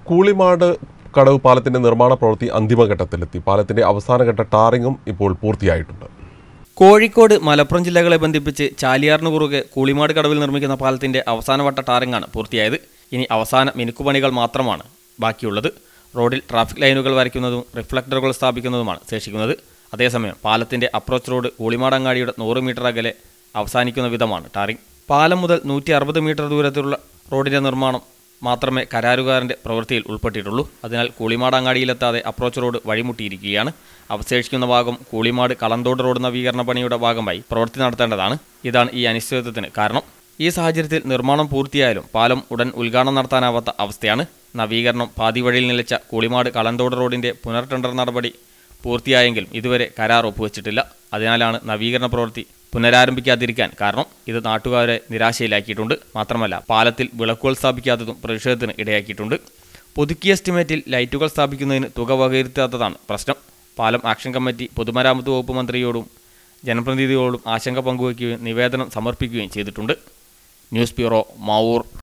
കൂളിമാട് കടവ് പാലത്തിന്റെ നിർമ്മാണ പ്രവൃത്തി അന്തിമഘട്ടത്തിലെത്തി പാലത്തിന്റെ അവസാനഘട്ട ടാറിങ്ങും ഇപ്പോൾ പൂർത്തിയായിട്ടുണ്ട് കോഴിക്കോട് മലപ്പുറം ജില്ലകളെ ബന്ധിപ്പിച്ച് ചാലിയാറിന് കുറുകെ കൂളിമാട് കടവിൽ നിർമ്മിക്കുന്ന പാലത്തിന്റെ അവസാനവട്ട ടാറിങ്ങാണ് പൂർത്തിയായത് ഇനി അവസാന മിനുക്കുപണികൾ മാത്രമാണ് ബാക്കിയുള്ളത് റോഡിൽ ട്രാഫിക് ലൈനുകൾ വരയ്ക്കുന്നതും റിഫ്ലക്ടറുകൾ സ്ഥാപിക്കുന്നതുമാണ് ശേഷിക്കുന്നത് അതേസമയം പാലത്തിന്റെ അപ്രോച്ച് റോഡ് കൂളിമാടങ്ങാടിയുടെ നൂറ് മീറ്റർ അകലെ അവസാനിക്കുന്ന വിധമാണ് ടാറിംഗ് പാലം മുതൽ നൂറ്റി അറുപത് മീറ്റർ ദൂരത്തിലുള്ള റോഡിന്റെ നിർമ്മാണം മാത്രമേ കരാറുകാരന്റെ പ്രവൃത്തിയിൽ ഉൾപ്പെട്ടിട്ടുള്ളൂ അതിനാൽ കൂളിമാടങ്ങാടിയിലെത്താതെ അപ്രോച്ച് റോഡ് വഴിമുട്ടിയിരിക്കുകയാണ് അവശേഷിക്കുന്ന ഭാഗം കൂളിമാട് കളന്തോട് റോഡ് നവീകരണ പണിയുടെ ഭാഗമായി പ്രവൃത്തി നടത്തേണ്ടതാണ് ഇതാണ് ഈ അനിശ്ചിതത്വത്തിന് കാരണം ഈ സാഹചര്യത്തിൽ നിർമ്മാണം പൂർത്തിയായാലും പാലം ഉടൻ ഉദ്ഘാടനം നടത്താനാവാത്ത അവസ്ഥയാണ് നവീകരണം പാതി വഴിയിൽ നിലച്ച കൂളിമാട് കളന്തോട് റോഡിന്റെ പുനർ ടെൻഡർ നടപടി പൂർത്തിയായെങ്കിലും ഇതുവരെ കരാർ ഒപ്പുവെച്ചിട്ടില്ല അതിനാലാണ് നവീകരണ പ്രവൃത്തി പുനരാരംഭിക്കാതിരിക്കാൻ കാരണം ഇത് നാട്ടുകാരെ നിരാശയിലാക്കിയിട്ടുണ്ട് മാത്രമല്ല പാലത്തിൽ വിളക്കുകൾ സ്ഥാപിക്കാത്തതും പ്രതിഷേധത്തിന് ഇടയാക്കിയിട്ടുണ്ട് പുതുക്കിയ എസ്റ്റിമേറ്റിൽ ലൈറ്റുകൾ സ്ഥാപിക്കുന്നതിന് തുക വകയിരുത്താത്തതാണ് പ്രശ്നം പാലം ആക്ഷൻ കമ്മിറ്റി പൊതുമരാമത്ത് വകുപ്പ് മന്ത്രിയോടും ജനപ്രതിനിധികളോടും ആശങ്ക പങ്കുവയ്ക്കുകയും നിവേദനം സമർപ്പിക്കുകയും ചെയ്തിട്ടുണ്ട് ന്യൂസ് ബ്യൂറോ മാവൂർ